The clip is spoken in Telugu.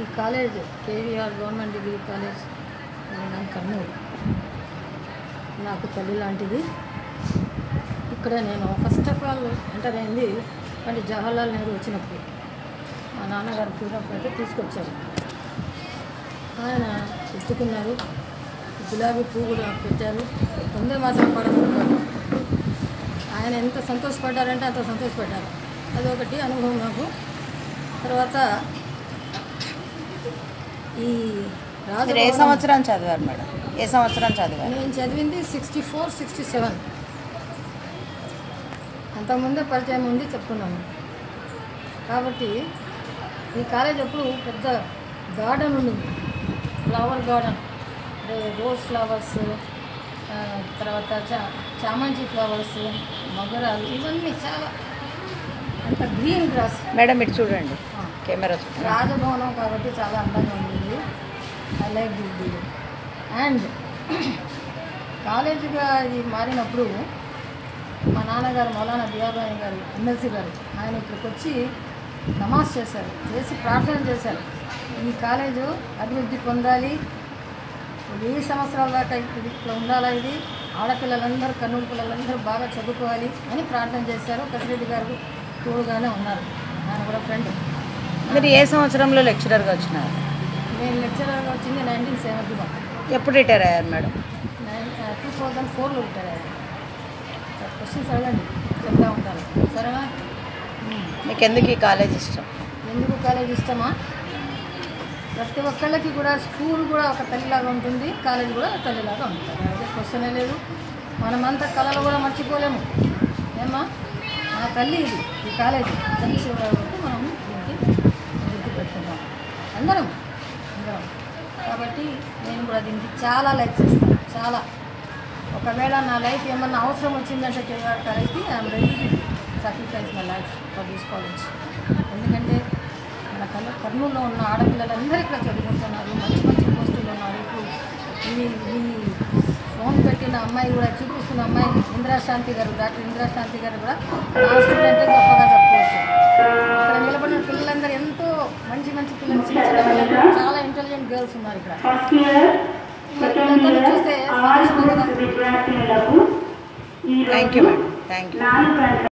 ఈ college KVR government degree college నా కర్నూలు నాకు తల్లి లాంటిది ఇక్కడ నేను ఫస్ట్ ఆఫ్ ఆల్ ఎంటర్ అయింది అంటే జవహర్లాల్ నెహ్రూ వచ్చినప్పుడు మా నాన్నగారు ఫ్రీడమ్ అయితే తీసుకొచ్చారు ఆయన ఎత్తుకున్నారు గులాబీ పువ్వు కూడా నాకు పెట్టారు తొందే మాత్రం పడతారు ఆయన ఎంత సంతోషపడ్డారంటే అంత సంతోషపడ్డారు అదొకటి అనుభవం నాకు తర్వాత ఈ మీరు ఏ రాజభవనం సంవత్సరం చదివారు మేడం ఏ సంవత్సరం చదివారు నేను చదివింది సిక్స్టీ ఫోర్ సిక్స్టీ సెవెన్ అంతకుముందే పరిచయం ఉంది చెప్తున్నాను కాబట్టి ఈ కాలేజ్ అప్పుడు పెద్ద గార్డెన్ ఉండింది ఫ్లవర్ గార్డెన్ అంటే రోజ్ ఫ్లవర్స్ ఆ, తర్వాత చా చామంతి ఫ్లవర్స్ మొగరాలు ఇవన్నీ చాలా అంత గ్రీన్ గ్రాస్ మేడం ఇటు చూడండి కెమెరా చూడండి రాజభవనం కాబట్టి చాలా అందంగా ఉండేది I like this building and కాలేజీగా ఇది మారినప్పుడు మా నాన్నగారు మౌలానా బియాబాయి గారు ఎమ్మెల్సీ గారు ఆయన ఇక్కడికి వచ్చి నమాజ్ చేశారు చేసి ప్రార్థన చేశారు ఈ కాలేజు అభివృద్ధి పొందాలి వెయ్యి సంవత్సరాల దాకా ఇది ఇట్లా ఉండాలా ఇది ఆడపిల్లలందరూ కర్నూలు పిల్లలందరూ బాగా చదువుకోవాలి అని ప్రార్థన చేశారు కసిరెడ్డి గారు తోడుగానే ఉన్నారు ఆయన కూడా ఫ్రెండ్ మీరు ఏ సంవత్సరంలో లెక్చరర్గా వచ్చినారు నేను లెక్చరర్గా వచ్చింది నైన్టీన్ సెవెంటీ వన్ ఎప్పుడు రిటైర్ అయ్యారు మేడం నైన్ టూ థౌజండ్ ఫోర్లో రిటైర్ అయ్యాను క్వశ్చన్స్ అడగండి చెప్తా ఉంటాను సరేనా మ్మ్. మీకు ఎందుకు ఈ కాలేజ్ ఇష్టం ఎందుకు కాలేజ్ ఇష్టమా ప్రతి ఒక్కళ్ళకి కూడా స్కూల్ కూడా ఒక తల్లిలాగా ఉంటుంది కాలేజ్ కూడా ఒక తల్లిలాగా ఉంటుంది అదే క్వశ్చనే లేదు మనమంతా కళలు కూడా మర్చిపోలేము ఏమ్మా మన తల్లి ఇది ఈ కాలేజీ తల్లి కాబట్టి మనం దీనికి గుర్తు పెట్టుకుంటాం అందరం అందరం కాబట్టి నేను కూడా దీనికి చాలా లైక్ చేస్తాను చాలా ఒకవేళ నా లైఫ్ ఏమన్నా అవసరం వచ్చిందంటే కేవీఆర్ కాలేజ్కి I am ready sacrifice my life for this college ఎందుకంటే మన కల్ల కర్నూలులో ఉన్న ఆడపిల్లలందరూ ఇక్కడ చదువుకుంటున్నారు మంచి మంచి పోస్టులు ఉన్నారు ఇప్పుడు ఇది ఈ ఫోన్ పెట్టిన అమ్మాయి కూడా చూపిస్తున్న అమ్మాయి ఇందిరాశాంతి గారు డాక్టర్ ఇందిరాశాంతి గారు కూడా నా స్టూడెంట్ గొప్పగా చెప్పుకోవచ్చు ఇక్కడ నిలబడిన పిల్లలందరూ ఎంతో మంచి మంచి పిల్లలు చిన్న చిన్న పిల్లలు చాలా ఇంటెలిజెంట్ గర్ల్స్ ఉన్నారు ఇక్కడ పిల్లలందరూ చూస్తే సంతోషంగా కదా thank you madam thank you